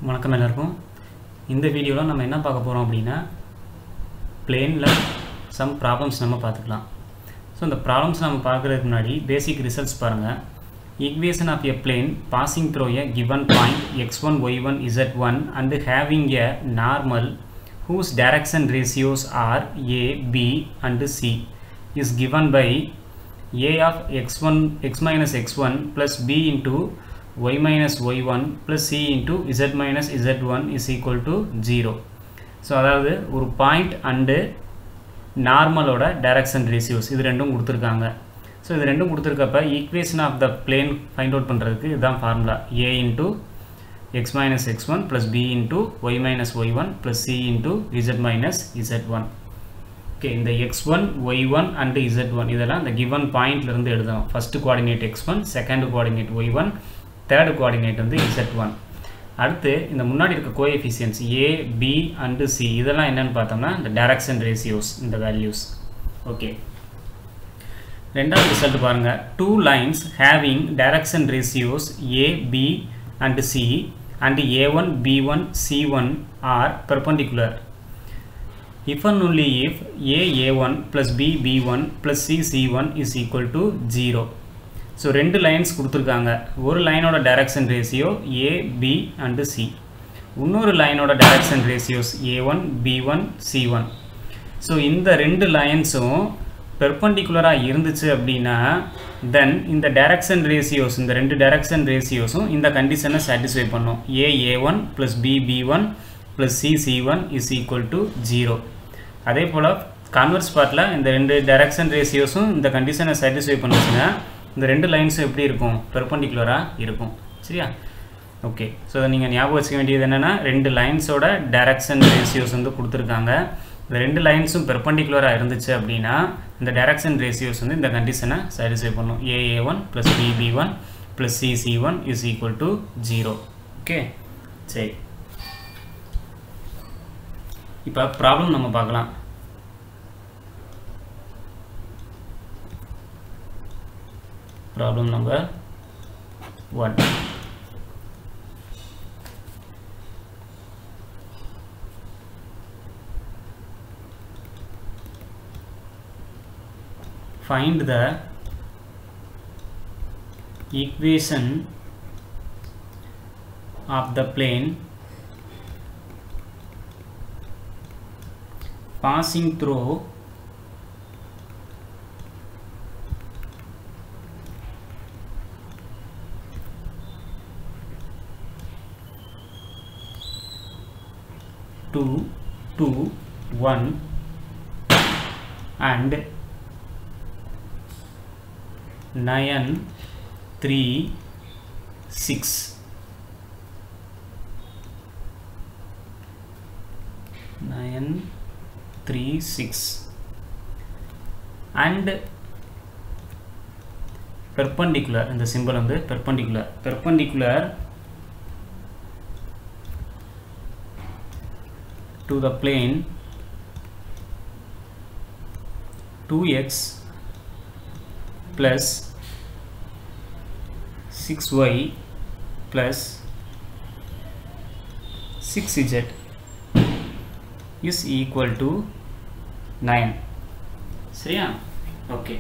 வணக்கம் எல்லாருக்கும் இந்த வீடியோவில் நம்ம என்ன பார்க்க போகிறோம் அப்படின்னா பிளேனில் சம் ப்ராப்ளம்ஸ் நம்ம பார்த்துக்கலாம் ஸோ இந்த ப்ராப்ளம்ஸ் நம்ம பார்க்குறதுக்கு முன்னாடி பேசிக் ரிசல்ட்ஸ் பாருங்கள் equation of a plane passing through a given point x one y one z one and having a normal whose direction ratios are a b and c is given by a of x1 x minus x1 plus b into y minus y1 plus c into z minus z1 is equal to 0 so அதாவது ஒரு point and நார்மலோட direction ratios இது ரெண்டும் கொடுத்துருக்காங்க so இது ரெண்டும் கொடுத்துருக்கப்ப equation of the plane find out பண்ணுறதுக்கு இதுதான் formula a into x minus x1 plus b into y minus y1 plus c into z minus z1 okay இந்த x1 y1 and z1 இதெல்லாம் இந்த given பாயிண்ட்ல இருந்து எழுதணும் first coordinate x1 second coordinate y1 third coordinate வந்து z1 அடுத்து இந்த முன்னாடி இருக்க coefficients a b and c இதெல்லாம் என்னன்னு பார்த்தோம்னா இந்த டைரக்ஷன் ரேஷியோஸ் இந்த வேல்யூஸ் ஓகே ரெண்டாவது ரிசல்ட் பாருங்க two lines having direction ratios a b and C and A1, B1, C1 are perpendicular. If and only if A A1 plus B B1 plus C C1 is equal to 0. So ரெண்டு lines கொடுத்துருக்காங்க ஒரு லைனோட direction ratio a b and c இன்னொரு லைனோட direction ratios a one B one C one so இந்த ரெண்டு லைன்ஸும் பெர்பண்டிகுலராக இருந்துச்சு அப்படின்னா தென் இந்த டைரக்ஷன் ரேஷியோஸ் இந்த ரெண்டு டைரக்ஷன் ரேஷியோஸும் இந்த கண்டிஷனை சாட்டிஸ்ஃபை பண்ணும் a A one plus B B one plus C C one is equal to zero அதே போல் கான்வர்ஸ் பார்ட்டில் இந்த ரெண்டு டைரக்ஷன் ரேஷியோஸும் இந்த கண்டிஷனை சாட்டிஸ்ஃபை பண்ணுச்சுன்னா இந்த ரெண்டு லைன்ஸும் எப்படி இருக்கும் பெர்பண்டிகுலராக இருக்கும் சரியா ஓகே ஸோ அதை நீங்கள் ஞாபகம் வச்சுக்க வேண்டியது என்னென்னா ரெண்டு லைன்ஸோட டைரக்ஷன் ரேஷியோஸ் வந்து கொடுத்துருக்காங்க இந்த ரெண்டு லைன்ஸும் பெர்பண்டிகுலராக இருந்துச்சு அப்படின்னா இந்த டைரக்ஷன் ரேஷியோஸ் வந்து இந்த கண்டிஷனை சாட்டிஸ்ஃபை பண்ணும் a a one plus b b one plus c c one is equal to zero okay சரி இப்போ ப்ராப்ளம் நம்ம பார்க்கலாம் problem number one find the equation of the plane passing through two two one and nine three six nine three six and perpendicular இந்த symbol வந்து perpendicular perpendicular to the plane 2x plus 6y plus 6z is equal to 9 சரியா okay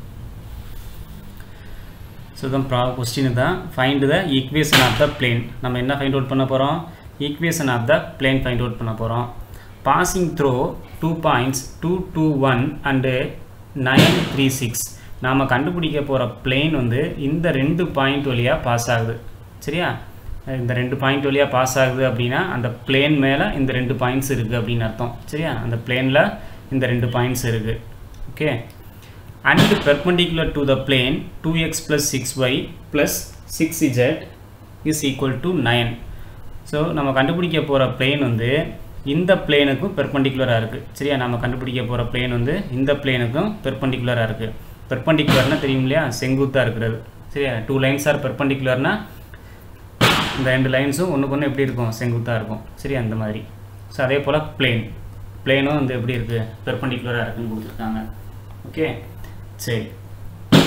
so தான் ப்ரா question தான் find the equation of the plane நம்ம என்ன find out பண்ண போகிறோம் equation of the plane find out பண்ண போகிறோம் passing through two points two two one and nine three six நாம் கண்டுபிடிக்க போகிற பிளேன் வந்து இந்த ரெண்டு பாயிண்ட் வழியாக பாஸ் ஆகுது சரியா இந்த ரெண்டு பாயிண்ட் வழியாக பாஸ் ஆகுது அப்படின்னா அந்த பிளேன் மேலே இந்த ரெண்டு பாயிண்ட்ஸ் இருக்குது அப்படின்னு அர்த்தம் சரியா அந்த பிளேனில் இந்த ரெண்டு பாயிண்ட்ஸ் இருக்குது okay and perpendicular to the plane two x plus six y plus six z is equal to nine so நம்ம கண்டுபிடிக்க போகிற பிளேன் வந்து இந்த பிளேனுக்கும் பெர்பண்டிகுலராக இருக்குது சரியா நம்ம கண்டுபிடிக்க போகிற பிளேன் வந்து இந்த பிளேனுக்கும் பெர்பண்டிகுலராக இருக்குது பெர்பண்டிகுலர்னால் தெரியும் இல்லையா செங்குத்தாக இருக்கிறது சரியா டூ லைன்ஸ் ஆர் பெர்பண்டிகுலர்னா இந்த ரெண்டு லைன்ஸும் ஒன்றுக்கு ஒன்று எப்படி இருக்கும் செங்குத்தாக இருக்கும் சரியா அந்த மாதிரி ஸோ அதே போல் பிளேன் பிளேனும் வந்து எப்படி இருக்குது பெர்பண்டிகுலராக இருக்குன்னு கொடுத்துருக்காங்க ஓகே சரி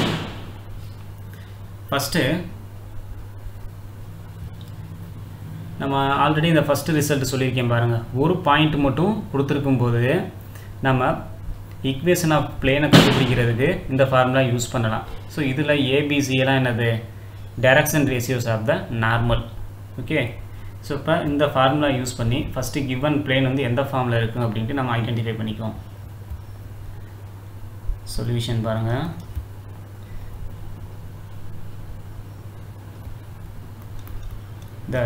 ஃபஸ்ட்டு நம்ம ஆல்ரெடி இந்த ஃபஸ்ட்டு ரிசல்ட் சொல்லியிருக்கேன் பாருங்கள் ஒரு பாயிண்ட் மட்டும் கொடுத்துருக்கும் போது நம்ம ஈக்குவேஷன் ஆஃப் பிளேனை கண்டுபிடிக்கிறதுக்கு இந்த ஃபார்முலா யூஸ் பண்ணலாம் ஸோ இதில் ஏபிசியெல்லாம் என்னது direction ratios of the normal okay so இப்போ இந்த ஃபார்முலா யூஸ் பண்ணி ஃபஸ்ட்டு கிவன் பிளேன் வந்து எந்த ஃபார்மில் இருக்கும் அப்படின்ட்டு நம்ம ஐடென்டிஃபை பண்ணிக்குவோம் சொல்யூஷன் பாருங்கள் the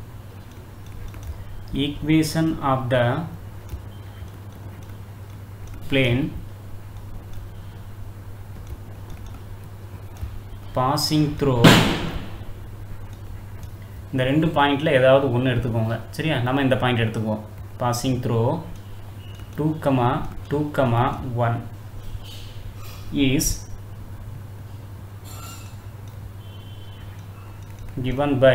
equation of the plane passing through இந்த ரெண்டு பாயிண்டில் ஏதாவது ஒன்று எடுத்துக்கோங்க சரியா நம்ம இந்த பாயிண்ட் எடுத்துக்குவோம் passing through two comma two comma one is given by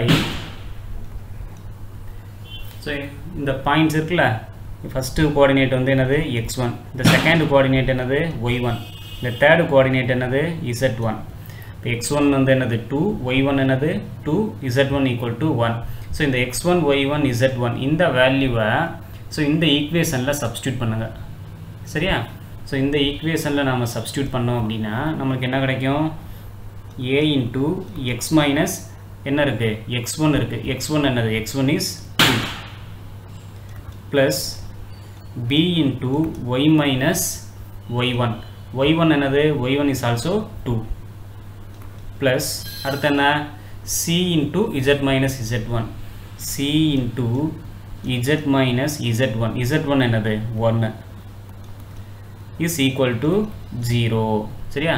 so இந்த பாயிண்ட்ஸ் இருக்குல்ல ஃபஸ்ட்டு கோஆர்டினேட் வந்து என்னது எக்ஸ் ஒன் இந்த செகண்ட் கோஆர்டினேட் என்னது ஒய் ஒன் இந்த தேர்டு கோஆர்டினேட் என்னது இசட் ஒன் இப்போ எக்ஸ் ஒன் வந்து என்னது டூ ஒய் ஒன் என்னது two z one equal to one so இந்த x one y one z one இந்த வேல்யூவை ஸோ இந்த ஈக்குவேஷனில் சப்ஸ்டியூட் பண்ணுங்கள் சரியா ஸோ இந்த ஈக்குவேஷனில் நம்ம சப்ஸ்டியூட் பண்ணோம் அப்படின்னா நமக்கு என்ன கிடைக்கும் ஏ இன்ட்டு எக்ஸ் மைனஸ் என்ன இருக்குது எக்ஸ் ஒன் இருக்குது எக்ஸ் ஒன் என்னது x one is two plus B into Y minus y one y one என்னது y one is also two plus அடுத்து என்ன c into z minus z one c into z minus z one z one என்னது ஒன்று is equal to zero சரியா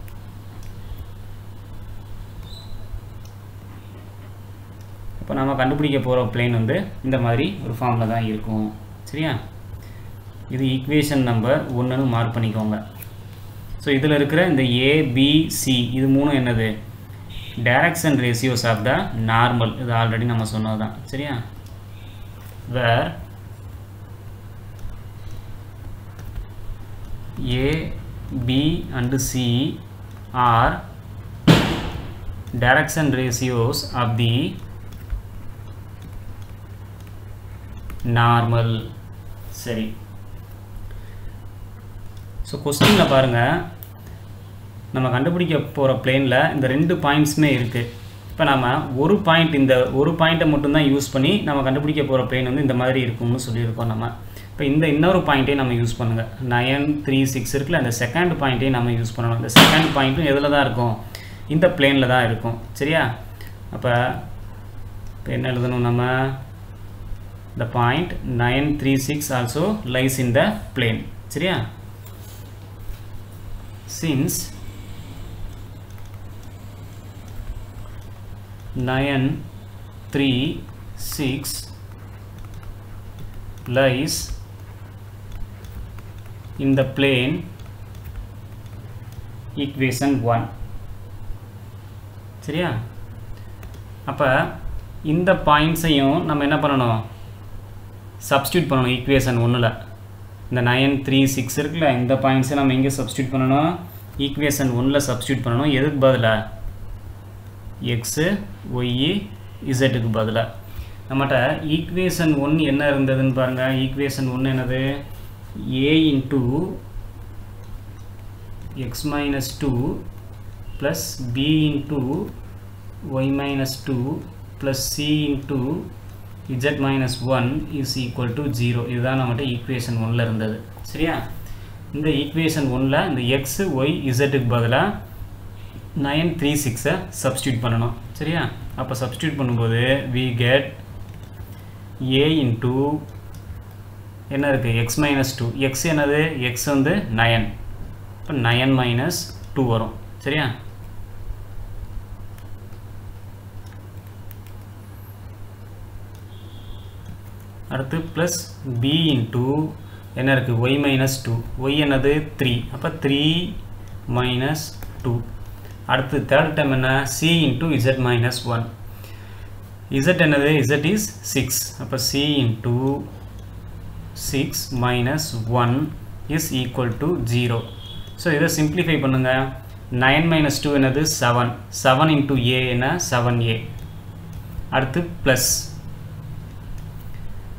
இப்போ நம்ம கண்டுபிடிக்க போகிற பிளேன் வந்து இந்த மாதிரி ஒரு ஃபார்மில் தான் இருக்கும் சரியா இது ஈக்குவேஷன் நம்பர் ஒன்றுன்னு மார்க் பண்ணிக்கோங்க ஸோ இதில் இருக்கிற இந்த ஏபிசி இது மூணும் என்னது direction ratios of the normal இது ஆல்ரெடி நம்ம சொன்னது தான் சரியா where a b and c are direction ratios of the normal சரி ஸோ கொஸ்டினில் பாருங்கள் நம்ம கண்டுபிடிக்க போகிற பிளேனில் இந்த ரெண்டு பாயிண்ட்ஸுமே இருக்குது இப்போ நம்ம ஒரு பாயிண்ட் இந்த ஒரு பாயிண்ட்டை மட்டும்தான் யூஸ் பண்ணி நம்ம கண்டுபிடிக்க போகிற பிளேன் வந்து இந்த மாதிரி இருக்கும்னு சொல்லியிருக்கோம் நம்ம இப்போ இந்த இன்னொரு பாயிண்ட்டையும் நம்ம யூஸ் பண்ணுங்கள் நயன் த்ரீ சிக்ஸ் இருக்குல்ல அந்த செகண்ட் பாயிண்ட்டையும் நம்ம யூஸ் பண்ணணும் இந்த செகண்ட் பாயிண்ட்டும் எதில் தான் இருக்கும் இந்த பிளேனில் தான் இருக்கும் சரியா அப்போ இப்போ என்ன எழுதணும் நம்ம the point 936 also lies in the plane சரியா since 936 lies in the plane equation 1 சரியா அப்போ இந்த பாயிண்ட்ஸையும் நம்ம என்ன பண்ணணும் சப்ஸ்டியூட் பண்ணணும் ஈக்குவேஷன் ஒன்றில் இந்த நயன் த்ரீ சிக்ஸ் இருக்குல்ல இந்த பாயிண்ட்ஸை நம்ம எங்கே சப்ஸ்டியூட் பண்ணணும் ஈக்குவேஷன் ஒன்றில் சப்ஸ்டியூட் பண்ணணும் எதுக்கு பதிலாக எக்ஸு ஒய்இ இசட்டுக்கு பதிலாக நம்மகிட்ட ஈக்குவேஷன் ஒன் என்ன இருந்ததுன்னு பாருங்கள் ஈக்குவேஷன் ஒன்று என்னது a into X minus two plus B into Y minus two plus C into z minus 1 is equal to 0 இதுதான் நம்மகிட்ட ஈக்குவேஷன் ஒன்றில் இருந்தது சரியா இந்த ஈக்குவேஷன் ஒன்றில் இந்த எக்ஸ் ஒய் இசட்டுக்கு பதிலாக நைன் த்ரீ சிக்ஸை சப்ஸ்டியூட் பண்ணணும் சரியா அப்போ சப்ஸ்டியூட் பண்ணும்போது வி கெட் ஏ இன்ட்டு என்ன இருக்குது எக்ஸ் மைனஸ் டூ எக்ஸ் என்னது எக்ஸ் வந்து நயன் இப்போ நயன் மைனஸ் டூ வரும் சரியா அடுத்து ப்ளஸ் பி இன்ட்டு என்ன இருக்குது ஒய் மைனஸ் டூ ஒய் என்னது த்ரீ அப்போ த்ரீ மைனஸ் டூ அடுத்து தேர்ட் டைம் என்ன c into z minus one z என்னது இசட் இஸ் சிக்ஸ் அப்போ c into six minus one is equal to zero so இதை simplify பண்ணுங்கள் நைன் மைனஸ் டூ என்னது seven seven into ஏ என்ன seven a அடுத்து plus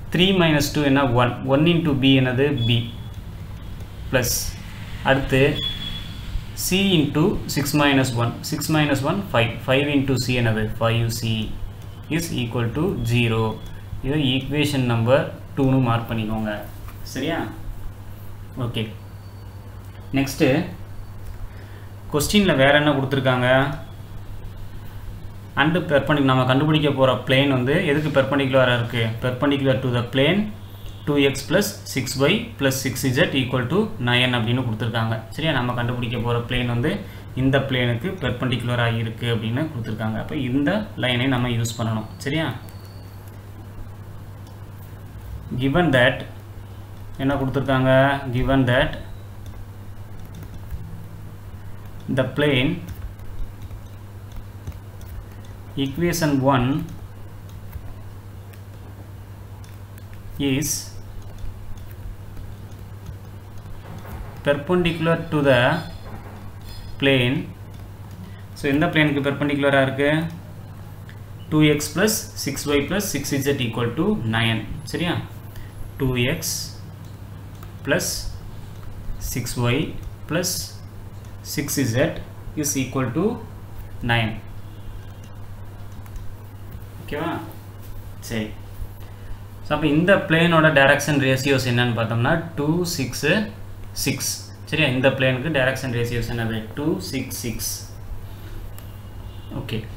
three minus two என்ன one one into b என்னது b plus அடுத்து c into six minus one six minus one five five into c என்னது five c is equal to zero இது equation number டூன்னு mark பண்ணிக்கோங்க சரியா okay next கொஸ்டினில் வேறு என்ன கொடுத்துருக்காங்க அண்டு பெர்பண்டி நம்ம கண்டுபிடிக்க போகிற பிளேன் வந்து எதுக்கு பெர்பண்டிகுலராக இருக்குது perpendicular to the plane two x plus six y plus six z equal to nine அப்படின்னு கொடுத்துருக்காங்க சரியா நம்ம கண்டுபிடிக்க போகிற பிளேன் வந்து இந்த பிளேனுக்கு பெர்பண்டிகுலராக இருக்குது அப்படின்னு கொடுத்துருக்காங்க அப்போ இந்த லைனை நம்ம யூஸ் பண்ணணும் சரியா கிவன் தட் என்ன கொடுத்துருக்காங்க given that the plane equation 1 is perpendicular to the plane so இந்த பிளேனுக்கு பெர்பெண்டிகுலராக இருக்கு 2x plus 6y plus 6z equal to 9 சரியா 2x plus 6y plus 6z is equal to 9 ஓகேவா சரி ஸோ அப்போ இந்த பிளேனோட டைரக்ஷன் ரேஷியோஸ் என்னன்னு பார்த்தோம்னா டூ சிக்ஸு சிக்ஸ் சரியா இந்த பிளேனுக்கு டைரக்ஷன் ரேஷியோஸ் என்னது two six six okay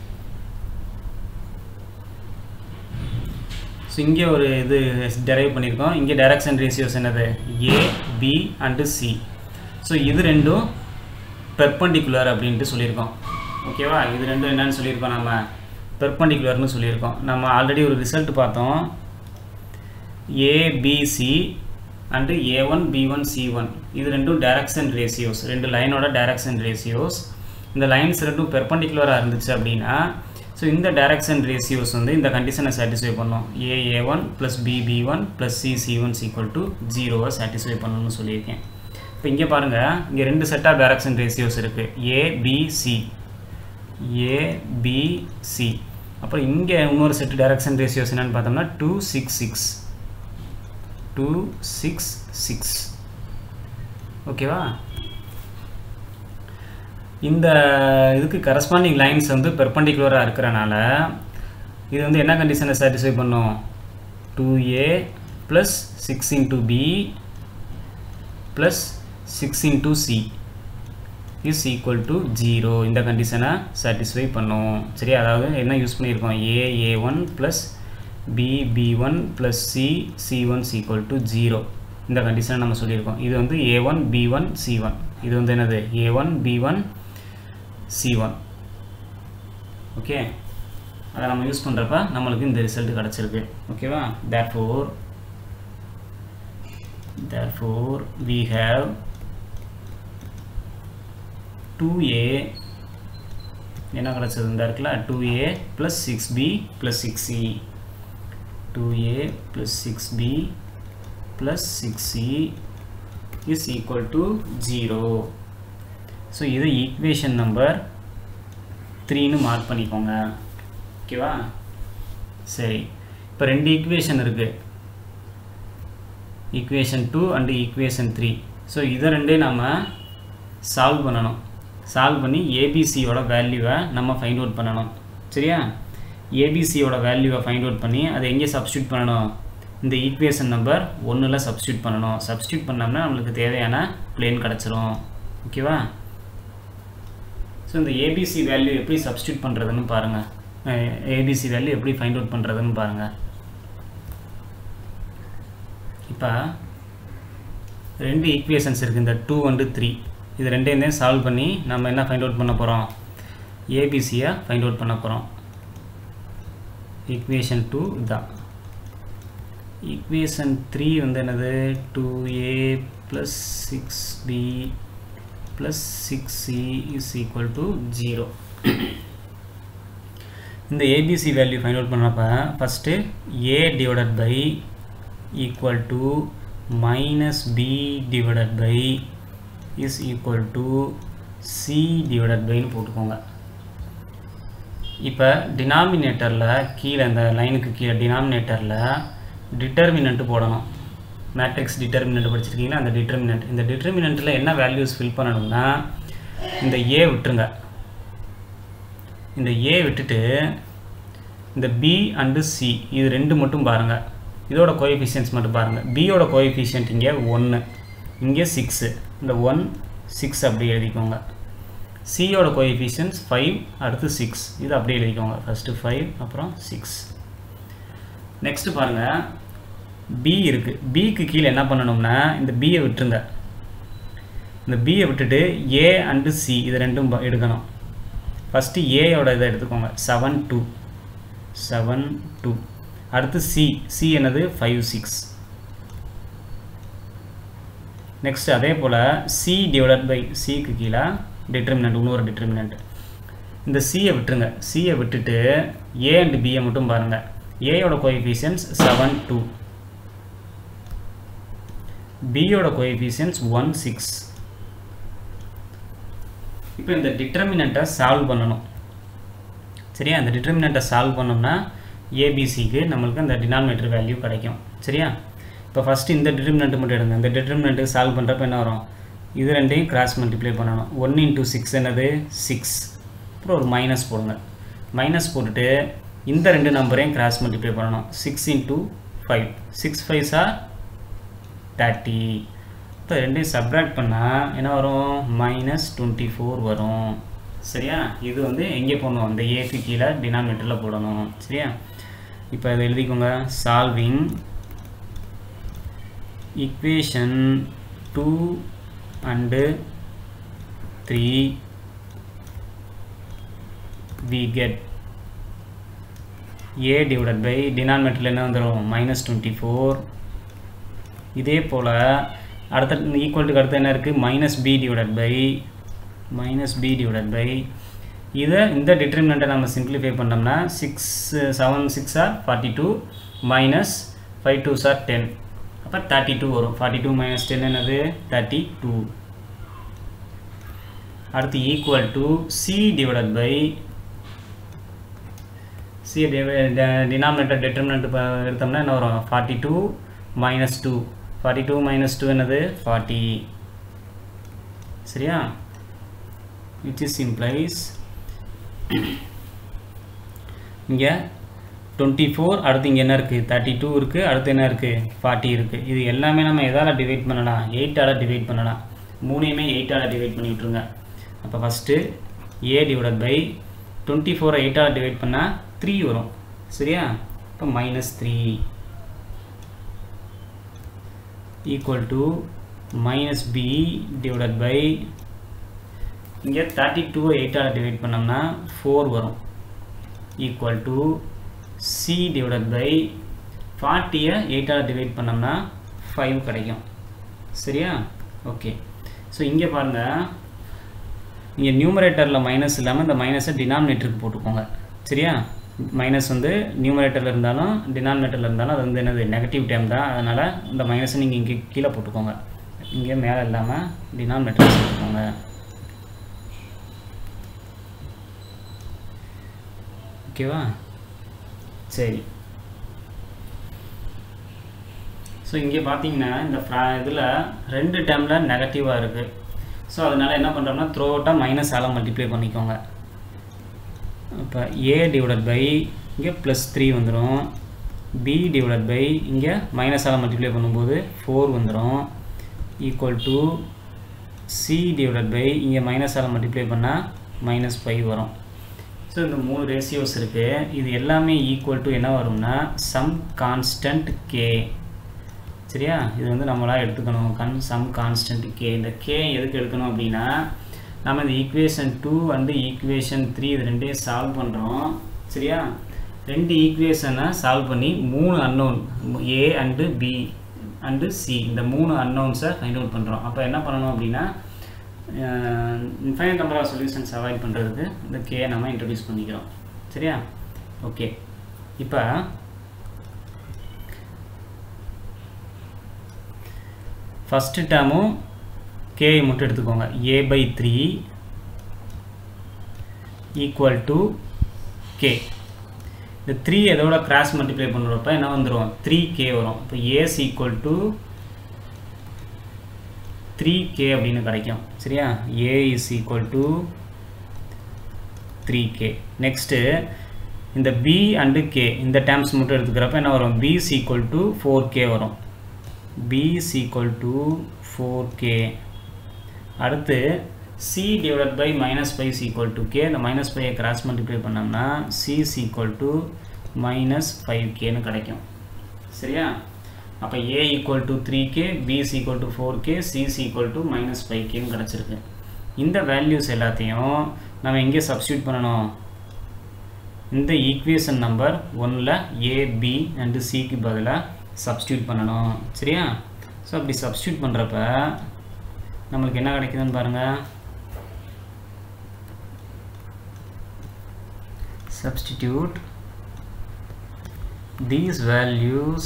so இங்கே ஒரு இது டெரைவ் பண்ணியிருக்கோம் இங்கே டைரக்ஷன் ரேஷியோஸ் என்னது a b and c so இது ரெண்டும் பெர்பண்டிகுலர் அப்படின்ட்டு சொல்லியிருக்கோம் ஓகேவா இது ரெண்டும் என்னன்னு சொல்லியிருக்கோம் நம்ம பெர்பண்டிகுலர்னு சொல்லியிருக்கோம் நம்ம ஆல்ரெடி ஒரு ரிசல்ட் பார்த்தோம் ABC and A one B one C one இது ரெண்டும் டைரக்ஷன் ரேஷியோஸ் ரெண்டு லைனோட டைரக்ஷன் ரேஷியோஸ் இந்த லைன்ஸ் ரெண்டும் பெர்பண்டிகுலராக இருந்துச்சு அப்படின்னா ஸோ இந்த டைரக்ஷன் ரேஷியோஸ் வந்து இந்த கண்டிஷனை சாட்டிஸ்ஃபை பண்ணோம் A A one plus B B one plus C C one equal to ஜீரோவை சாட்டிஸ்ஃபை பண்ணணும்னு சொல்லியிருக்கேன் இப்போ இங்கே பாருங்கள் இங்கே ரெண்டு செட் ஆஃப் டைரக்ஷன் ரேஷியோஸ் இருக்குது ஏபிசி ஏபிசி அப்புறம் இங்கே இன்னொரு செட் டைரக்ஷன் ரேஷியோஸ் என்னென்னு பார்த்தோம்னா two six six two six six ஓகேவா இந்த இதுக்கு கரஸ்பாண்டிங் லைன்ஸ் வந்து பெர்பண்டிகுலராக இருக்கிறனால இது வந்து என்ன கண்டிஷனை சாட்டிஸ்ஃபை பண்ணும் two A plus six into B plus six into C is equal to zero இந்த கண்டிஷனை சாட்டிஸ்ஃபை பண்ணும் சரி அதாவது என்ன யூஸ் பண்ணியிருக்கோம் A A one plus B B one plus C C one equal to zero இந்த கண்டிஷனை நம்ம சொல்லியிருக்கோம் இது வந்து ஏ one B one C one இது வந்து என்னது A one B one C one okay அதை நம்ம யூஸ் பண்ணுறப்ப நம்மளுக்கு இந்த ரிசல்ட் கிடச்சிருக்கு ஓகேவா therefore therefore we have 2a என்ன கிடச்சது இந்த இருக்குல்ல 2a plus 6b plus 6c 2a plus 6b plus 6c is equal to 0 so இது ஈக்குவேஷன் நம்பர் த்ரீன்னு மார்க் பண்ணிக்கோங்க ஓகேவா சரி இப்போ ரெண்டு ஈக்குவேஷன் இருக்குது equation two and equation three so இதை ரெண்டே நம்ம சால்வ் பண்ணணும் சால்வ் பண்ணி ஏபிசியோட வேல்யூவை நம்ம ஃபைண்ட் அவுட் பண்ணணும் சரியா ஏபிசியோட வேல்யூவை ஃபைண்ட் அவுட் பண்ணி அதை எங்கே சப்ஸ்டியூட் பண்ணணும் இந்த ஈக்குவேஷன் நம்பர் ஒன்றில் சப்ஸ்டியூட் பண்ணணும் சப்ஸ்டியூட் பண்ணோம்னா நம்மளுக்கு தேவையான பிளேன் கிடச்சிரும் ஓகேவா ஸோ இந்த ஏபிசி வேல்யூ எப்படி சப்ஸ்டியூட் பண்ணுறதுன்னு பாருங்கள் ஏபிசி வேல்யூ எப்படி ஃபைண்ட் அவுட் பண்ணுறதுன்னு பாருங்கள் இப்போ ரெண்டு ஈக்குவேஷன்ஸ் இருக்குது இந்த டூ அண்டு த்ரீ இது ரெண்டையும் தான் சால்வ் பண்ணி நம்ம என்ன ஃபைண்ட் அவுட் பண்ண போகிறோம் ஏபிசியை ஃபைண்ட் அவுட் பண்ண போகிறோம் ஈக்குவேஷன் டூ இதுதான் ஈக்குவேஷன் த்ரீ வந்து என்னது two A plus six B plus six C is equal to zero இந்த ஏபிசி வேல்யூ ஃபைண்ட் அவுட் பண்ணப்போ first A divided by equal to minus b divided by is equal to c divided by போட்டுக்கோங்க இப்போ டினாமினேட்டரில் கீழே இந்த லைனுக்கு கீழே டினாமினேட்டரில் டிட்டர்மினன்ட் போடணும் மேட்ரிக்ஸ் டிட்டர்மினன்ட் படிச்சிருக்கீங்களா அந்த டிட்டர்மினன்ட் இந்த டிட்டர்மினண்ட்டில் என்ன வேல்யூஸ் ஃபில் பண்ணணும்னா இந்த ஏ விட்டுருங்க இந்த ஏ விட்டுட்டு இந்த பி அண்டு சி இது ரெண்டு மட்டும் பாருங்கள் இதோட கோஎஃபிஷியன்ஸ் மட்டும் பாருங்கள் பியோட கோஎஃபிஷியன்ட் இங்கே ஒன்று இங்கே சிக்ஸு இந்த ஒன் சிக்ஸ் அப்படி எழுதிக்கோங்க சியோட கோஎஃபிஷியன்ஸ் ஃபைவ் அடுத்து சிக்ஸ் இது அப்படியே எழுதிக்கோங்க ஃபஸ்ட்டு ஃபைவ் அப்புறம் சிக்ஸ் நெக்ஸ்ட்டு பாருங்கள் பி இருக்குது பிக்கு கீழே என்ன பண்ணணும்னா இந்த பியை விட்டுருங்க இந்த பியை விட்டுட்டு ஏ அண்டு சி இது ரெண்டும் ப- எடுக்கணும் ஃபஸ்ட்டு ஏயோட இதை எடுத்துக்கோங்க செவன் டூ செவன் டூ அடுத்து சி சி என்னது ஃபைவ் சிக்ஸ் நெக்ஸ்ட் அதே போல் சி டிவைடட் பை சிக்கு கீழே டிட்டர்மினன்ட் இன்னொரு டிட்டர்மினன்ட் இந்த சியை விட்டுருங்க சியை விட்டுட்டு ஏ அண்ட் பியை மட்டும் பாருங்கள் ஏயோட கோஎஃபிஷியன்ஸ் செவன் டூ பியோட கோஎஃபிஷியன்ஸ் ஒன் சிக்ஸ் இப்போ இந்த டிட்டர்மினண்ட்டை சால்வ் பண்ணணும் சரியா அந்த டிட்டர்மினண்ட்டை சால்வ் பண்ணோம்னா ஏபிசிக்கு நம்மளுக்கு அந்த டினாமினேட்டர் வேல்யூ கிடைக்கும் சரியா இப்போ ஃபஸ்ட்டு இந்த டிட்டர்மினண்ட் மட்டும் எடுங்க இந்த டிட்டர்மினண்ட்டு சால்வ் பண்ணுறப்ப என்ன வரும் இது ரெண்டையும் கிராஸ் மல்டிப்ளை பண்ணணும் ஒன் இன்ட்டு சிக்ஸ் என்னது சிக்ஸ் அப்புறம் ஒரு மைனஸ் போடுங்க மைனஸ் போட்டுட்டு இந்த ரெண்டு நம்பரையும் கிராஸ் மல்டிப்ளை பண்ணணும் six into five six five are thirty இப்போ ரெண்டையும் சப்ராக்ட் பண்ணால் என்ன வரும் மைனஸ் டுவெண்ட்டி ஃபோர் வரும் சரியா இது வந்து எங்கே போடணும் அந்த ஏக்கு கீழே டினாமினேட்டரில் போடணும் சரியா இப்போ அதை எழுதிக்கோங்க solving equation 2 and 3 we get a divided by denominator என்ன வந்துடும் மைனஸ் டுவெண்ட்டி ஃபோர் இதே போல் அடுத்த ஈக்குவல்ட்டுக்கு அடுத்து என்ன இருக்குது minus B divided by minus B divided by இதை இந்த டிட்டர்மினண்ட்டை நம்ம சிம்பிளிஃபை பண்ணோம்னா six seven six are forty two minus five two are ten அப்போ தேர்ட்டி டூ வரும் ஃபார்ட்டி டூ மைனஸ் டென் என்னது தேர்ட்டி டூ அடுத்து equal to C divided by C denominator determinant எடுத்தோம்னா என்ன வரும் forty two minus two forty two minus two என்னது forty சரியா which is implies இங்கே டுவெண்ட்டி ஃபோர் அடுத்து இங்கே என்ன இருக்குது தேர்ட்டி டூ இருக்குது அடுத்து என்ன இருக்குது ஃபார்ட்டி இருக்குது இது எல்லாமே நம்ம எதால் டிவைட் பண்ணலாம் எயிட்டால் டிவைட் பண்ணலாம் மூணையுமே எயிட்டால் டிவைட் பண்ணி விட்ருங்க அப்போ first A divided by twenty ஃபோரை எயிட்டால் டிவைட் பண்ணால் த்ரீ வரும் சரியா இப்போ minus three equal to minus B divided by இங்கே தேர்ட்டி டூவை எயிட்டால் டிவைட் பண்ணோம்னா ஃபோர் வரும் equal to C divided by ஃபார்ட்டியை எயிட்டால் டிவைட் பண்ணோம்னா ஃபைவ் கிடைக்கும் சரியா ஓகே ஸோ இங்கே பாருங்கள் இங்கே நியூமரேட்டரில் மைனஸ் இல்லாமல் இந்த மைனஸை டினாமினேட்டருக்கு போட்டுக்கோங்க சரியா மைனஸ் வந்து நியூமரேட்டரில் இருந்தாலும் டினாமினேட்டரில் இருந்தாலும் அது வந்து என்னது நெகட்டிவ் டைம் தான் அதனால் இந்த மைனஸை நீங்கள் இங்கே கீழே போட்டுக்கோங்க இங்கே மேலே இல்லாமல் டினாமினேட்டர் போட்டுக்கோங்க ஓகேவா சரி ஸோ இங்கே பார்த்தீங்கன்னா இந்த ஃப்ரா இதில் ரெண்டு டேர்மில் நெகட்டிவாக இருக்குது ஸோ அதனால் என்ன பண்ணுறோம்னா த்ரோ அவுட்டாக மைனஸால் மல்டிப்ளை பண்ணிக்கோங்க இப்போ ஏ டிவைடட் பை இங்கே ப்ளஸ் த்ரீ வந்துடும் பி டிவைடட் பை இங்கே மைனஸால் மல்டிப்ளை பண்ணும்போது ஃபோர் வந்துடும் equal to C divided by இங்கே மைனஸால் மல்டிப்ளை பண்ணால் மைனஸ் ஃபைவ் வரும் ஸோ இந்த மூணு ரேஷியோஸ் இருக்குது இது எல்லாமே ஈக்குவல் டு என்ன வரும்னா சம் கான்ஸ்டன்ட் கே சரியா இது வந்து நம்மளாக எடுத்துக்கணும் கன் சம் கான்ஸ்டன்ட் கே இந்த கே எதுக்கு எடுக்கணும் அப்படின்னா நம்ம இந்த equation two and equation three இது ரெண்டையும் சால்வ் பண்ணுறோம் சரியா ரெண்டு ஈக்குவேஷனை சால்வ் பண்ணி மூணு unknown A and B and C இந்த மூணு அன்னோன்ஸை ஃபைண்ட் அவுட் பண்ணுறோம் அப்போ என்ன பண்ணணும் அப்படின்னா infinite number of solutions avoid பண்ணுறதுக்கு இந்த கே நம்ம இன்ட்ரடியூஸ் பண்ணிக்கிறோம் சரியா ஓகே இப்போ ஃபஸ்ட்டு டேர்மும் கே மட்டும் எடுத்துக்கோங்க A by three equal to K இந்த த்ரீ எதோட கிராஸ் மல்டிப்ளை பண்ணுறப்ப என்ன வந்துடும் த்ரீ கே வரும் இப்போ A's equal to three K அப்படின்னு கிடைக்கும் சரியா A is equal to three K next இந்த பி அண்டு கே இந்த டேர்ம்ஸ் மட்டும் எடுத்துக்கிறப்ப என்ன வரும் B is equal to four K வரும் B is equal to four K அடுத்து C divide by minus five is equal to K இந்த minus ஃபைவை கிராஸ் மல்டிப்ளை பண்ணோம்னா C is equal to minus five கேன்னு கிடைக்கும் சரியா அப்போ A equal to three K B is equal to four K C is equal to minus five கேன்னு கிடச்சிருக்கு இந்த வேல்யூஸ் எல்லாத்தையும் நம்ம எங்கே சப்ஸ்டியூட் பண்ணணும் இந்த ஈக்குவேஷன் நம்பர் ஒன்னில் ஏ பி அண்டு சிக்கு பதிலாக சப்ஸ்டியூட் பண்ணணும் சரியா ஸோ அப்படி சப்ஸ்டியூட் பண்ணுறப்ப நம்மளுக்கு என்ன கிடைக்குதுன்னு பாருங்கள் substitute these values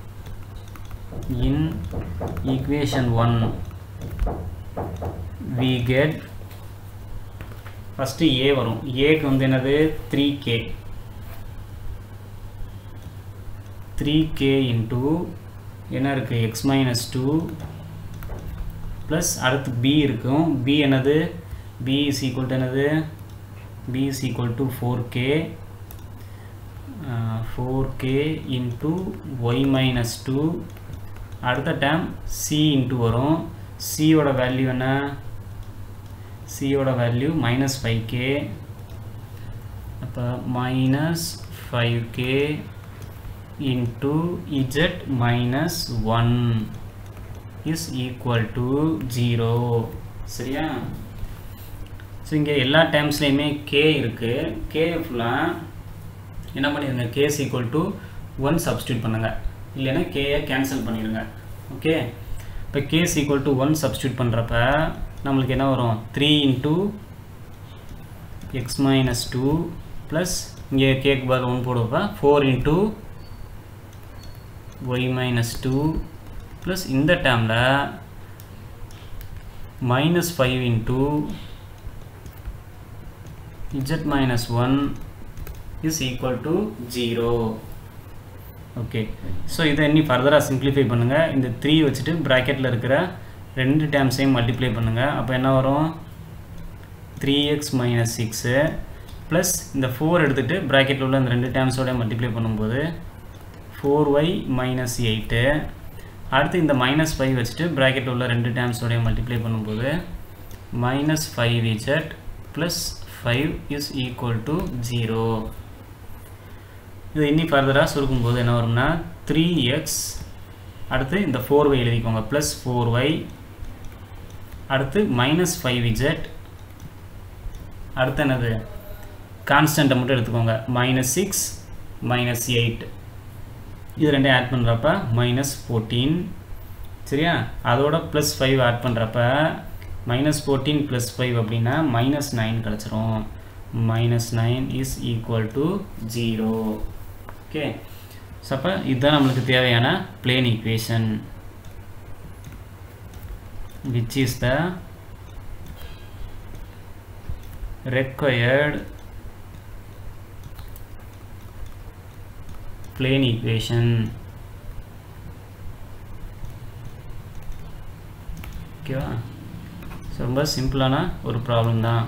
in equation 1 we get first A வரும் ஏக்கு வந்து என்னது three K three K into என்ன இருக்குது எக்ஸ் மைனஸ் டூ ப்ளஸ் அடுத்து பி இருக்கும் பி என்னது பி இஸ் ஈக்குவல் டு என்னது b is equal to 4k uh, 4k into y minus 2 அடுத்த டேம் c இன்ட்டு வரும் c ஓட வேல்யூ என்ன c ஓட வேல்யூ மைனஸ் ஃபைவ் கே அப்போ minus five K into Z minus one is equal to zero சரியா so இங்கே எல்லா டேர்ம்ஸ்லேயுமே கே இருக்குது கே ஃபுல்லாக என்ன பண்ணிடுங்க K's equal to one substitute பண்ணுங்கள் இல்லைன்னா கேயை கேன்சல் பண்ணிடுங்க ஓகே இப்போ K's equal to one substitute பண்ணுறப்ப நம்மளுக்கு என்ன வரும் three into X minus two plus இங்கே கேக்கு பதில் ஒன் போடுவப்ப four into Y minus two plus இந்த டேர்மில் minus five into z minus 1 is equal to 0 okay so இதை இன்னி ஃபர்தராக சிம்பிளிஃபை பண்ணுங்கள் இந்த த்ரீ வச்சுட்டு ப்ராக்கெட்டில் இருக்கிற ரெண்டு டேர்ம்ஸையும் மல்டிப்ளை பண்ணுங்கள் அப்போ என்ன வரும் three X minus six plus இந்த ஃபோர் எடுத்துகிட்டு ப்ராக்கெட்டில் உள்ள இந்த ரெண்டு டேர்ம்ஸோட மல்டிப்ளை பண்ணும்போது ஃபோர் ஒய் மைனஸ் எயிட்டு அடுத்து இந்த மைனஸ் ஃபைவ் வச்சுட்டு ப்ராக்கெட்டில் உள்ள ரெண்டு டேர்ம்ஸோடைய மல்டிப்ளை பண்ணும்போது minus five Z plus 5 is equal to 0 இது இன்னி ஃபர்தராக சுருக்கும்போது என்ன வரும்னா 3x அடுத்து இந்த 4y எழுதிக்கோங்க ப்ளஸ் 4y அடுத்து மைனஸ் ஃபைவ் இஜெட் அடுத்து என்னது கான்ஸ்டண்ட்டை மட்டும் எடுத்துக்கோங்க மைனஸ் சிக்ஸ் மைனஸ் எயிட் இது ரெண்டையும் ஆட் பண்ணுறப்ப மைனஸ் ஃபோர்டீன் சரியா அதோட ப்ளஸ் ஃபைவ் ஆட் பண்ணுறப்ப மைனஸ் ஃபோர்டீன் ப்ளஸ் ஃபைவ் அப்படின்னா மைனஸ் நைன் கிடச்சிரும் minus nine is equal to zero okay so அப்போ இதுதான் நம்மளுக்கு தேவையான plane equation which is the required plane equation ஓகேவா ஸோ ரொம்ப சிம்பிளான ஒரு ப்ராப்ளம் தான்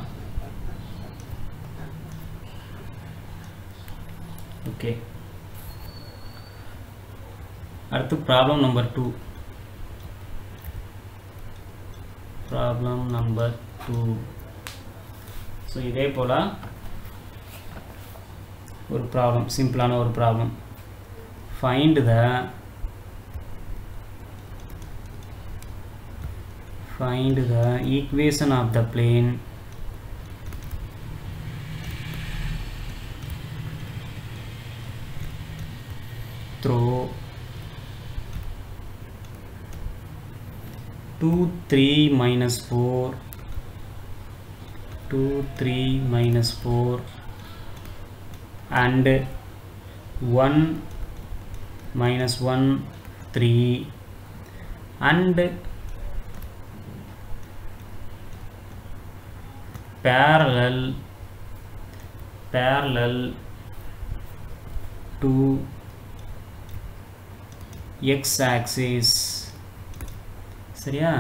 ஓகே அடுத்து problem number two problem number two so இதே போல் ஒரு ப்ராப்ளம் சிம்பிளான ஒரு problem find the find the equation of the plane through 2 3 minus 4 2 3 minus 4 and 1 minus 1 3 and parallel parallel to x axis சரியா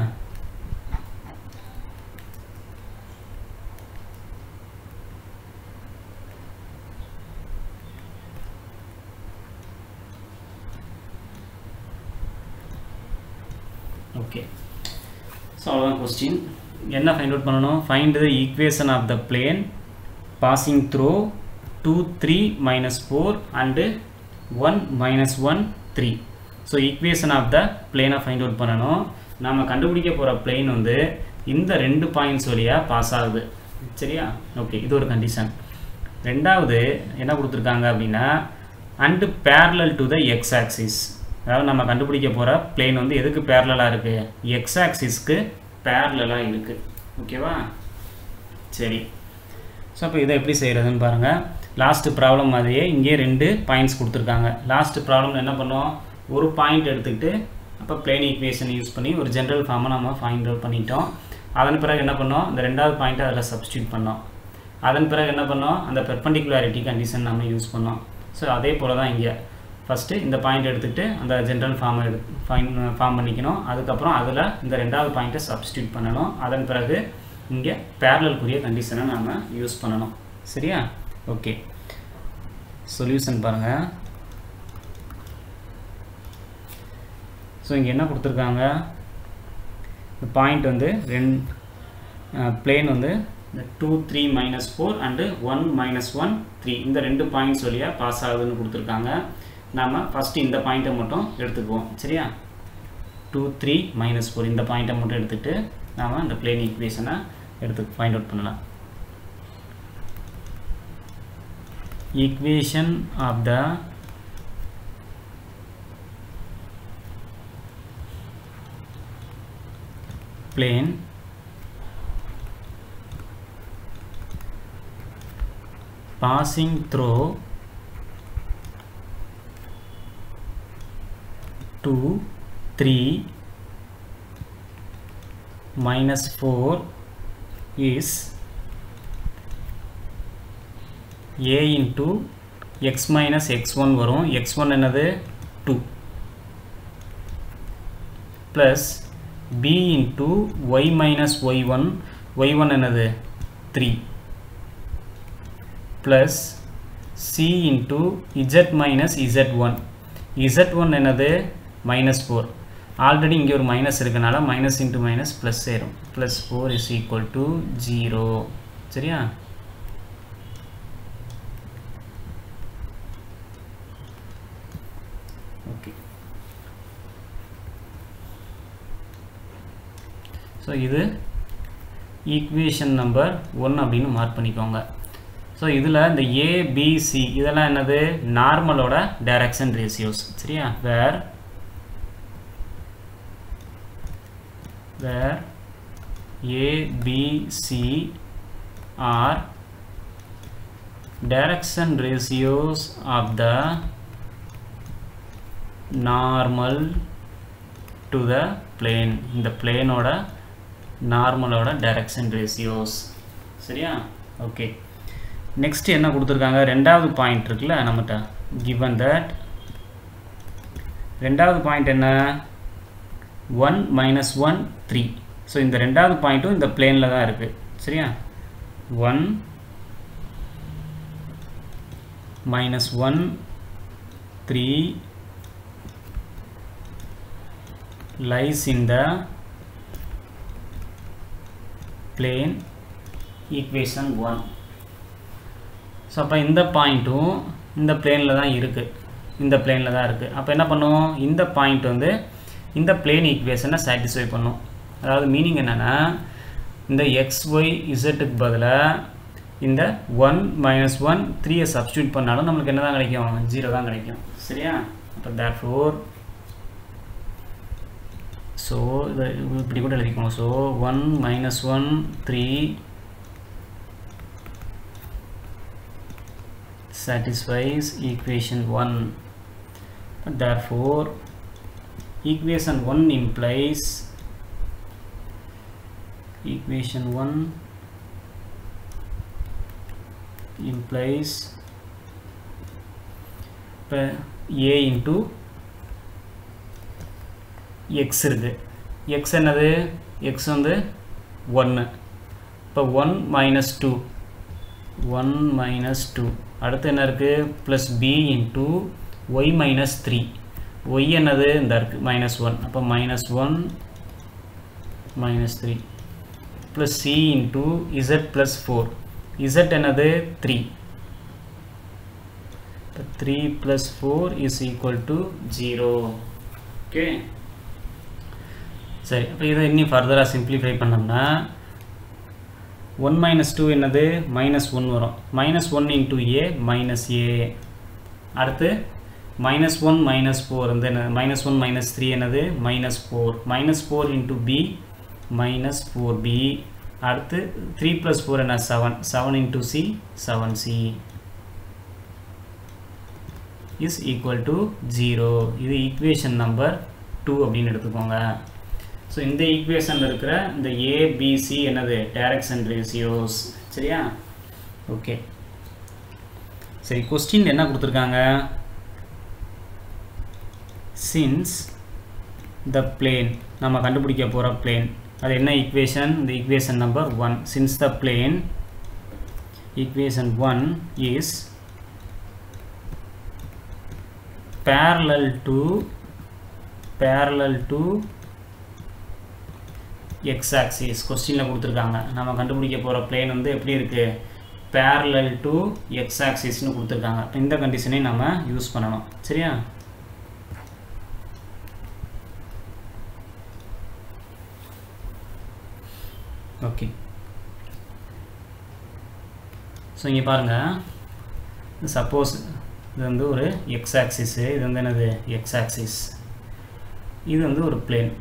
ஓகே ஸோ அவ்வளோதான் question என்ன find out பண்ணணும் find the equation of the plane passing through two three minus four and one minus one three so equation of the பிளேனை find out பண்ணணும் நாம் கண்டுபிடிக்க போகிற plane வந்து இந்த ரெண்டு பாயிண்ட்ஸ் வழியாக பாஸ் ஆகுது சரியா ஓகே இது ஒரு கண்டிஷன் ரெண்டாவது என்ன கொடுத்துருக்காங்க அப்படின்னா and parallel to the X axis அதாவது நம்ம கண்டுபிடிக்க போகிற பிளேன் வந்து எதுக்கு பேரலாக இருக்குது எக்ஸ் ஆக்சிஸ்க்கு பேரலாக இருக்குது ஓகேவா சரி ஸோ அப்போ இதை எப்படி செய்கிறதுன்னு பாருங்கள் லாஸ்ட்டு ப்ராப்ளம் மாதிரியே இங்கே ரெண்டு பாயிண்ட்ஸ் கொடுத்துருக்காங்க லாஸ்ட்டு ப்ராப்ளம் என்ன பண்ணோம் ஒரு பாயிண்ட் எடுத்துக்கிட்டு அப்போ பிளேன் ஈக்குவேஷன் யூஸ் பண்ணி ஒரு ஜென்ரல் ஃபார்மை நம்ம ஃபைண்ட் அவுட் பண்ணிட்டோம் அதன் பிறகு என்ன பண்ணோம் இந்த ரெண்டாவது பாயிண்ட்டை அதில் சப்ஸ்டியூட் பண்ணோம் அதன் பிறகு என்ன பண்ணோம் அந்த பெர்பண்டிகுலாரிட்டி கண்டிஷன் நம்ம யூஸ் பண்ணோம் ஸோ அதே போல் தான் இங்கே ஃபஸ்ட்டு இந்த பாயிண்ட் எடுத்துகிட்டு அந்த ஜென்ரல் ஃபார்மை எடு ஃபைன் ஃபார்ம் பண்ணிக்கணும் அதுக்கப்புறம் அதில் இந்த ரெண்டாவது பாயிண்ட்டை சப்ஸ்டியூட் பண்ணணும் அதன் பிறகு இங்கே பேரலல்குரிய கண்டிஷனை நாம் யூஸ் பண்ணணும் சரியா ஓகே சொல்யூஷன் பாருங்கள் ஸோ இங்கே என்ன கொடுத்துருக்காங்க இந்த பாயிண்ட் வந்து ரெண்டு பிளேன் வந்து இந்த two three minus four and one minus one three இந்த ரெண்டு பாயிண்ட்ஸ் வழியாக பாஸ் ஆகுதுன்னு கொடுத்துருக்காங்க நாம் ஃபஸ்ட்டு இந்த பாயிண்ட்டை மட்டும் எடுத்துக்குவோம் சரியா டூ த்ரீ மைனஸ் ஃபோர் இந்த பாயிண்ட்டை மட்டும் எடுத்துகிட்டு நாம் இந்த பிளேன் ஈக்குவேஷனை எடுத்து ஃபைண்ட் அவுட் பண்ணலாம் equation of the plane passing through 2 3 minus 4 is a into x minus x1 வரும் x1 என்னது 2 plus b into y minus y1 y1 என்னது 3 plus c into z minus z1 z1 என்னது minus 4 already இங்கே ஒரு minus இருக்கனால minus into minus plus சேரும் plus four is equal to zero சரியா okay ஸோ இது ஈக்குவேஷன் நம்பர் ஒன் அப்படின்னு மார்க் பண்ணிக்கோங்க ஸோ இதில் இந்த ஏபிசி இதெல்லாம் என்னது நார்மலோட டைரக்ஷன் ரேஷியோஸ் சரியா வேர் where A, B, C are direction ratios of the normal to the plane இந்த பிளேனோட நார்மலோட டைரக்ஷன் ரேஷியோஸ் சரியா ஓகே நெக்ஸ்ட் என்ன கொடுத்துருக்காங்க ரெண்டாவது பாயிண்ட் இருக்குல்ல நம்மகிட்ட given that ரெண்டாவது பாயிண்ட் என்ன one minus one three so இந்த ரெண்டாவது பாயிண்ட்டும் இந்த பிளேனில் தான் இருக்குது சரியா one minus one three lies in the plane equation one so அப்போ இந்த பாயிண்ட்டும் இந்த பிளேனில் தான் இருக்குது இந்த பிளேனில் தான் இருக்குது அப்போ என்ன பண்ணுவோம் இந்த பாயிண்ட் வந்து இந்த பிளேன் ஈக்குவேஷனை சாட்டிஸ்ஃபை பண்ணும் அதாவது மீனிங் என்னென்னா இந்த எக்ஸ் ஒய் இசட்டுக்கு பதிலாக இந்த ஒன் மைனஸ் ஒன் த்ரீயை சப்ஸ்டியூட் பண்ணாலும் நம்மளுக்கு என்ன தான் கிடைக்கும் ஜீரோ தான் கிடைக்கும் சரியா அப்போ தேட் ஃபோர் ஸோ இதை இப்படி கூட எழுதிக்கோங்க so one minus one three satisfies equation 1 therefore equation 1 implies equation 1 implies இப்போ ஏ இன்ட்டு எக்ஸ் இருக்குது எக்ஸ் என்னது எக்ஸ் வந்து ஒன்று இப்போ one minus two one minus two அடுத்து என்ன இருக்குது plus B into Y minus three Y என்னது இந்த இருக்குது மைனஸ் ஒன் அப்போ minus one minus three plus C into Z plus four Z என்னது த்ரீ இப்போ three plus four is equal to zero okay சரி அப்போ இதை இன்னும் ஃபர்தராக சிம்பிளிஃபை பண்ணோம்னா ஒன் மைனஸ் டூ என்னது மைனஸ் ஒன் வரும் minus one into A minus A அடுத்து மைனஸ் ஒன் மைனஸ் ஃபோர் வந்து என்ன மைனஸ் ஒன் மைனஸ் த்ரீ என்னது minus four minus four into B minus four B அடுத்து த்ரீ ப்ளஸ் ஃபோர் என்ன seven seven into C seven C is equal to zero இது equation number two அப்படின்னு எடுத்துக்கோங்க ஸோ இந்த ஈக்குவேஷனில் இருக்கிற இந்த ஏபிசி என்னது டைரக்ஷன் ரேஷியோஸ் சரியா ஓகே சரி கொஸ்டின் என்ன கொடுத்துருக்காங்க சின்ஸ் த பிளேன் நம்ம கண்டுபிடிக்க போகிற பிளேன் அது என்ன ஈக்குவேஷன் இந்த equation number one since the plane equation one is parallel to parallel to x axis கொஸ்டினில் கொடுத்துருக்காங்க நம்ம கண்டுபிடிக்க போகிற பிளேன் வந்து எப்படி இருக்குது parallel to x axisனு கொடுத்துருக்காங்க இந்த கண்டிஷனையும் நம்ம யூஸ் பண்ணணும் சரியா ஓகே ஸோ இங்கே பாருங்கள் சப்போஸ் இது வந்து ஒரு எக்ஸ் ஆக்சிஸு இது வந்து என்னது எக்ஸ் ஆக்சிஸ் இது வந்து ஒரு பிளேன்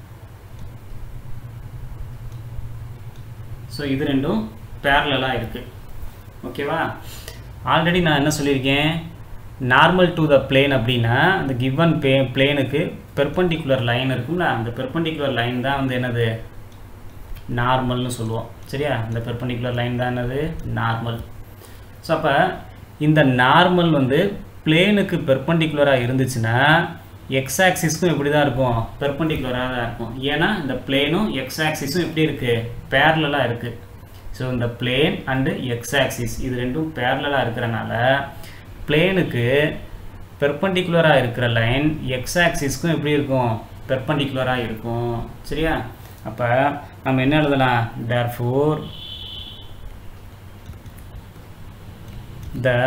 ஸோ இது ரெண்டும் பேரலாக இருக்குது ஓகேவா ஆல்ரெடி நான் என்ன சொல்லியிருக்கேன் நார்மல் டு த பிளேன் அப்படின்னா அந்த கிவன் பே பிளேனுக்கு பெர்பண்டிகுலர் லைன் இருக்கும்ல அந்த பெர்பண்டிகுலர் லைன் தான் வந்து என்னது நார்மல்னு சொல்லுவோம் சரியா இந்த பெர்பண்டிகுலர் லைன் தான் என்னது நார்மல் ஸோ அப்போ இந்த நார்மல் வந்து பிளேனுக்கு பெர்பண்டிகுலராக இருந்துச்சுன்னா எக்ஸ் ஆக்சிஸ்க்கும் எப்படி தான் இருக்கும் பெர்பண்டிகுலராக தான் இருக்கும் ஏன்னா இந்த பிளேனும் எக்ஸ் ஆக்சிஸும் எப்படி இருக்குது பேரலாக இருக்குது ஸோ இந்த பிளேன் அண்டு எக்ஸ் ஆக்சிஸ் இது ரெண்டும் பேரலாக இருக்கிறனால பிளேனுக்கு பெர்பண்டிகுலராக இருக்கிற லைன் எக்ஸ் ஆக்சிஸ்க்கும் எப்படி இருக்கும் பெர்பண்டிகுலராக இருக்கும் சரியா அப்போ நம்ம என்ன எழுதலாம் therefore the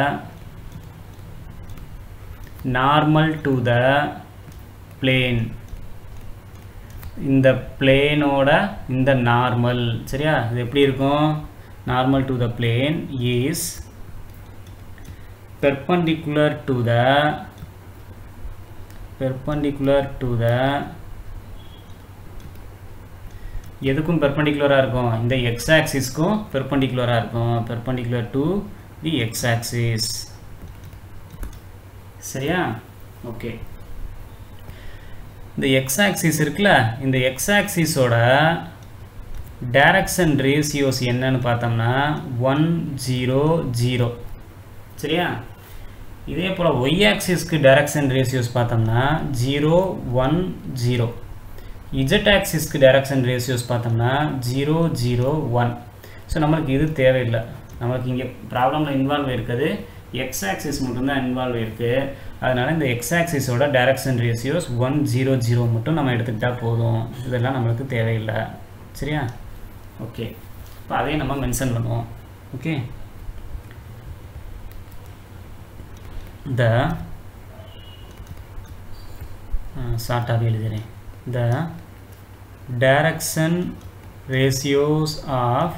normal to the plane இந்த பிளேனோட இந்த நார்மல் சரியா இது எப்படி இருக்கும் normal to the plane is perpendicular to the perpendicular to the எதுக்கும் பெர்பண்டிகுலராக இருக்கும் இந்த எக்ஸ் ஆக்சிஸ்க்கும் பெர்பண்டிகுலராக இருக்கும் perpendicular to the x axis சரியா ஓகே இந்த எக்ஸ் ஆக்சிஸ் இருக்குல்ல இந்த எக்ஸ் ஆக்சிஸோட டைரக்ஷன் ரேஷியோஸ் என்னன்னு பார்த்தோம்னா ஒன் ஜீரோ ஜீரோ சரியா இதே போல் ஒய் ஆக்சிஸ்க்கு டைரக்ஷன் ரேஷியோஸ் பார்த்தோம்னா ஜீரோ ஒன் ஜீரோ இஜெட் ஆக்சிஸ்க்கு டைரக்ஷன் ரேஷியோஸ் பார்த்தோம்னா ஜீரோ ஜீரோ ஒன் ஸோ நம்மளுக்கு இது தேவையில்லை நம்மளுக்கு இங்கே ப்ராப்ளமில் இன்வால்வ் இருக்குது எக்ஸ் ஆக்சிஸ் மட்டும்தான் இன்வால்வ் இருக்குது அதனால் இந்த எக்ஸ் ஆக்சிஸோட direction ratios one zero zero மட்டும் நம்ம எடுத்துக்கிட்டால் போதும் இதெல்லாம் நம்மளுக்கு தேவையில்லை சரியா ஓகே இப்போ அதையும் நம்ம மென்ஷன் பண்ணுவோம் ஓகே த ஷார்ட்டாகவே எழுதுகிறேன் the direction ratios of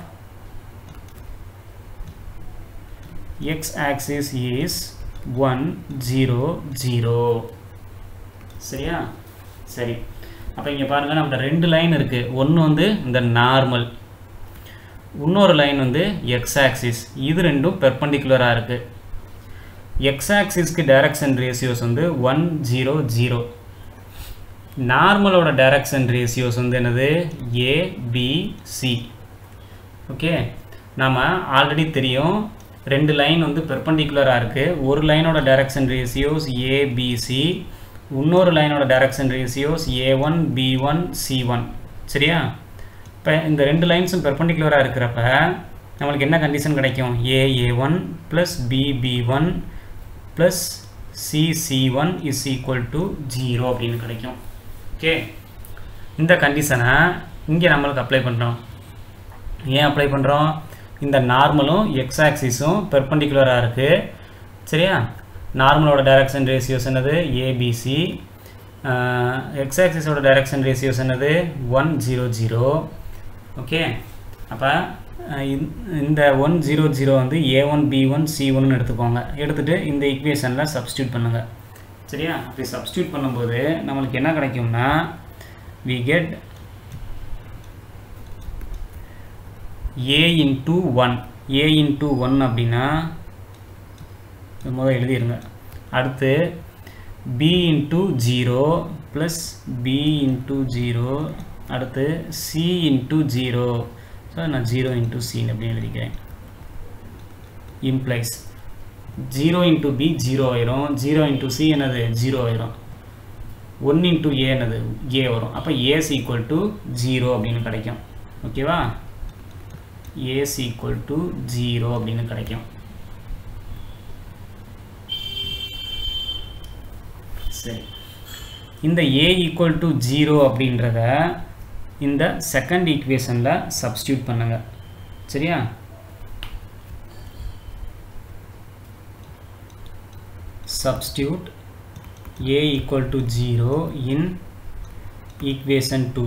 x axis is 1 0 0 சரியா சரி அப்போ இங்கே பாருங்கள் நம்மகிட்ட ரெண்டு லைன் இருக்குது ஒன்று வந்து இந்த நார்மல் இன்னொரு லைன் வந்து எக்ஸ் ஆக்சிஸ் இது ரெண்டும் பெர்பண்டிகுலராக இருக்குது எக்ஸ் ஆக்சிஸ்க்கு டைரக்ஷன் ரேஷியோஸ் வந்து ஒன் ஜீரோ ஜீரோ நார்மலோட டைரக்ஷன் ரேஷியோஸ் வந்து என்னது ஏபிசி ஓகே நம்ம ஆல்ரெடி தெரியும் ரெண்டு லைன் வந்து பெர்பண்டிகுலராக இருக்குது ஒரு லைனோட டைரக்ஷன் ரேஷியோஸ் ஏபிசி இன்னொரு லைனோட direction ratios a one B one C one சரியா இப்போ இந்த ரெண்டு லைன்ஸும் பெர்பண்டிகுலராக இருக்கிறப்ப நம்மளுக்கு என்ன கண்டிஷன் கிடைக்கும் a A one plus B B one plus C C one is equal to zero அப்படின்னு கிடைக்கும் ஓகே இந்த கண்டிஷனை இங்கே நம்மளுக்கு அப்ளை பண்ணுறோம் ஏன் அப்ளை பண்ணுறோம் இந்த நார்மலும் எக்ஸ் ஆக்சிஸும் பெர்பண்டிகுலராக இருக்குது சரியா நார்மலோட டைரக்ஷன் ரேஷியோஸ் என்னது ஏபிசி எக்ஸ் ஆக்சிஸோட டைரக்ஷன் ரேஷியோஸ் என்னது ஒன் ஜீரோ ஜீரோ ஓகே அப்போ இந்த ஒன் ஜீரோ ஜீரோ வந்து ஏ ஒன் பி ஒன் சி ஒன்னு எடுத்துக்கோங்க எடுத்துகிட்டு இந்த ஈக்குவேஷனில் சப்ஸ்டியூட் பண்ணுங்கள் சரியா அப்படி சப்ஸ்டியூட் பண்ணும்போது நம்மளுக்கு என்ன கிடைக்கும்னா we get a into one a into one அப்படின்னா முதல் எழுதிருங்க அடுத்து b into zero plus B into zero அடுத்து சி இன்ட்டு ஜீரோ ஸோ நான் ஜீரோ இன்ட்டு சின்னு அப்படின்னு எழுதிக்கிறேன் implies zero into b zero ஆயிரும் ஜீரோ இன்ட்டு சி என்னது ஜீரோ ஆயிரும் ஒன் இன்ட்டு ஏ என்னது ஏ வரும் அப்போ ஏஸ் ஈக்குவல் டு ஜீரோ அப்படின்னு கிடைக்கும் ஓகேவா ஏஸ் ஈக்குவல் டு ஜீரோ அப்படின்னு கிடைக்கும் சரி இந்த ஏ ஈக்குவல் டு ஜீரோ அப்படின்றத இந்த செகண்ட் ஈக்குவேஷனில் சப்ஸ்டியூட் பண்ணுங்க சரியா substitute a equal to 0 in equation 2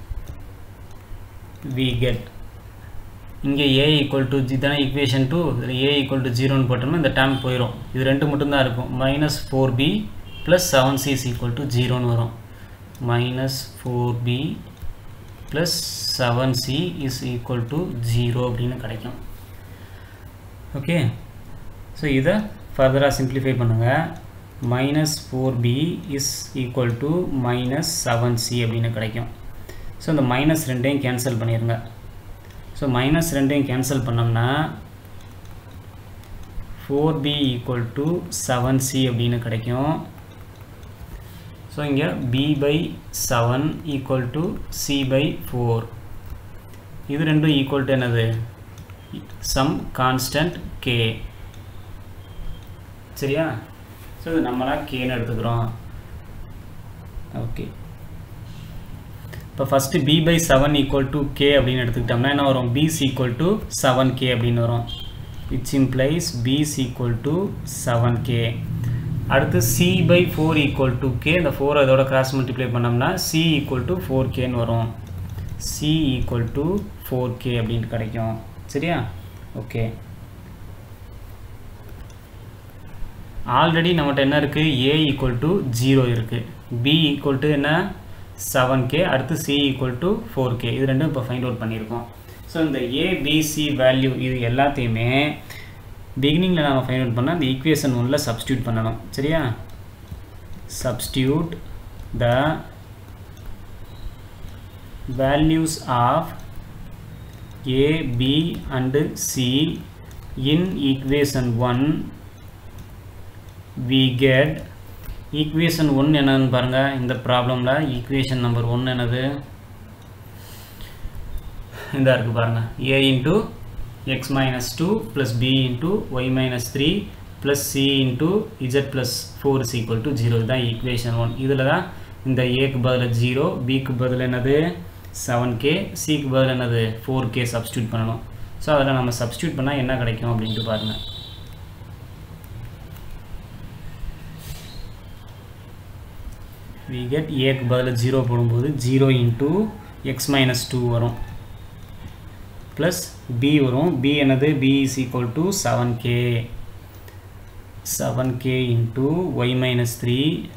we get இங்கே a equal to இதுதானே equation 2 இதில் a equal to 0 போட்டோம்னா இந்த டேம் போயிடும் இது ரெண்டு மட்டும்தான் இருக்கும் minus four b plus seven C is equal to ஜீரோன்னு வரும் minus four b plus seven C is equal to zero அப்படின்னு கிடைக்கும் ஓகே ஸோ இதை ஃபர்தராக சிம்ப்ளிஃபை பண்ணுங்கள் minus four b is equal to minus seven c அப்படின்னு கிடைக்கும் so இந்த மைனஸ் ரெண்டையும் கேன்சல் பண்ணிடுங்க ஸோ மைனஸ் ரெண்டையும் கேன்சல் பண்ணோம்னா four b equal to seven c அப்படின்னு கிடைக்கும் ஸோ இங்கே b by seven equal to C by four இது ரெண்டும் ஈக்குவல் டு என்னது சம் கான்ஸ்டன்ட் கே சரியா ஸோ இது நம்மளாக கேன்னு எடுத்துக்கிறோம் ஓகே இப்போ first b by seven equal to k அப்படின்னு எடுத்துக்கிட்டோம்னா என்ன வரும் பிஸ் ஈக்குவல் டு செவன் கே அப்படின்னு வரும் which implies b is equal to seven k அடுத்து c by four equal to K இந்த ஃபோர் அதோட கிராஸ் மல்டிப்ளை பண்ணோம்னா சி ஈக்குவல் டு ஃபோர் கேன்னு வரும் c equal to four k அப்படின்னு கிடைக்கும் சரியா ஓகே ஆல்ரெடி நம்மகிட்ட என்ன இருக்குது ஏ ஈக்குவல் டு ஜீரோ இருக்குது பி ஈக்குவல் டு என்ன செவன் கே அடுத்து c equal to four k இது ரெண்டும் இப்போ ஃபைண்ட் அவுட் பண்ணியிருக்கோம் ஸோ இந்த ஏபிசி வேல்யூ இது எல்லாத்தையுமே பிகினிங்கில் நம்ம ஃபைண்ட் அவுட் பண்ணால் இந்த ஈக்குவேஷன் ஒன்றில் சப்ஸ்டியூட் பண்ணணும் சரியா substitute the values of a b and c in equation one we get equation one என்னன்னு பாருங்கள் இந்த ப்ராப்ளமில் ஈக்குவேஷன் நம்பர் ஒன் என்னது இந்த இருக்குது பாருங்கள் a into X minus two plus B into Y minus three plus C into z plus four is equal to zero இதுதான் equation one இதில் தான் இந்த ஏக்கு பதில் ஜீரோ பிக்கு பதில் என்னது செவன் கே சிக்கு பதில் என்னது ஃபோர் கே சப்ஸ்டியூட் பண்ணணும் ஸோ அதில் நம்ம சப்ஸ்டியூட் பண்ணால் என்ன கிடைக்கும் அப்படின்ட்டு பாருங்கள் we get ஏக்கு பதில் ஜீரோ போடும்போது zero into X minus two வரும் ப்ளஸ் பி வரும் பி என்னது B is equal to seven k seven k into Y minus three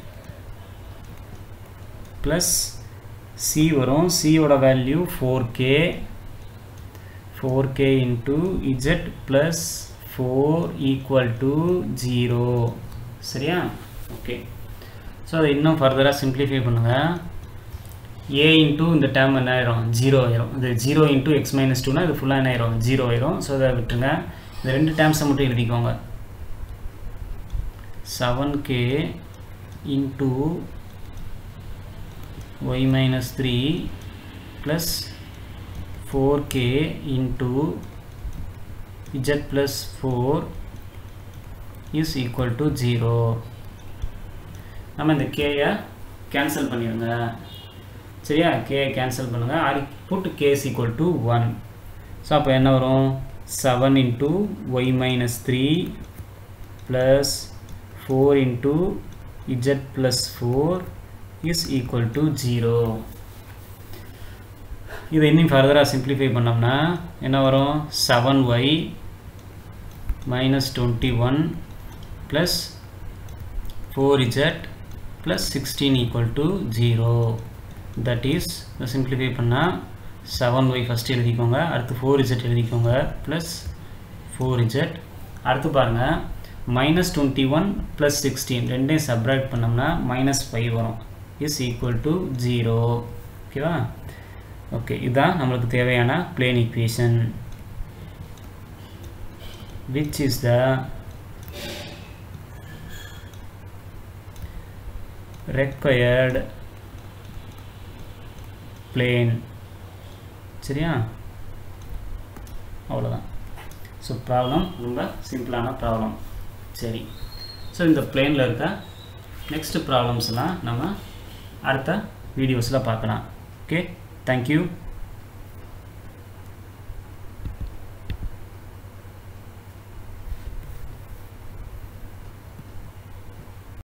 plus c வரும் சியோட value four k four k into z plus four equal to zero சரியா okay so அதை இன்னும் ஃபர்தராக simplify பண்ணுங்கள் A into இந்த term என்ன ஆயிரும் ஜீரோ ஆயிரும் இது ஜீரோ இன்ட்டு எக்ஸ் மைனஸ் டூனா இது ஃபுல்லாக என்ன ஆயிரும் ஜீரோ ஆயிரும் ஸோ அதை விட்டுருங்க இந்த ரெண்டு டேர்ம்ஸை மட்டும் எழுதிக்கோங்க seven k into Y minus three plus four k into z plus four is equal to zero நம்ம இந்த கேயை கேன்சல் பண்ணிடுங்க சரியா கேயை கேன்சல் பண்ணுங்கள் or put k is equal to one so அப்போ என்ன வரும் seven into Y minus three plus four into z plus four is equal to zero இதை இன்னும் ஃபர்தராக சிம்ப்ளிஃபை பண்ணோம்னா என்ன வரும் seven y minus twenty one plus four Z plus sixteen equal to zero that is simplify பண்ணால் seven y first எழுதிக்கோங்க அடுத்து four z எழுதிக்கோங்க ப்ளஸ் ஃபோர் இஜெட் அடுத்து பாருங்கள் minus twenty one plus sixteen ரெண்டையும் சப்ராக்ட் பண்ணோம்னா மைனஸ் ஃபைவ் வரும் is equal to zero ஓகேவா ஓகே இதுதான் நம்மளுக்கு தேவையான plane equation which is the required plane சரியா அவ்வளோதான் ஸோ ப்ராப்ளம் ரொம்ப சிம்பிளான ப்ராப்ளம் சரி ஸோ இந்த பிளேனில் இருக்க நெக்ஸ்ட் ப்ராப்ளம்ஸ்லாம் நம்ம அடுத்த வீடியோஸில் பார்க்கலாம் ஓகே தேங்க்யூ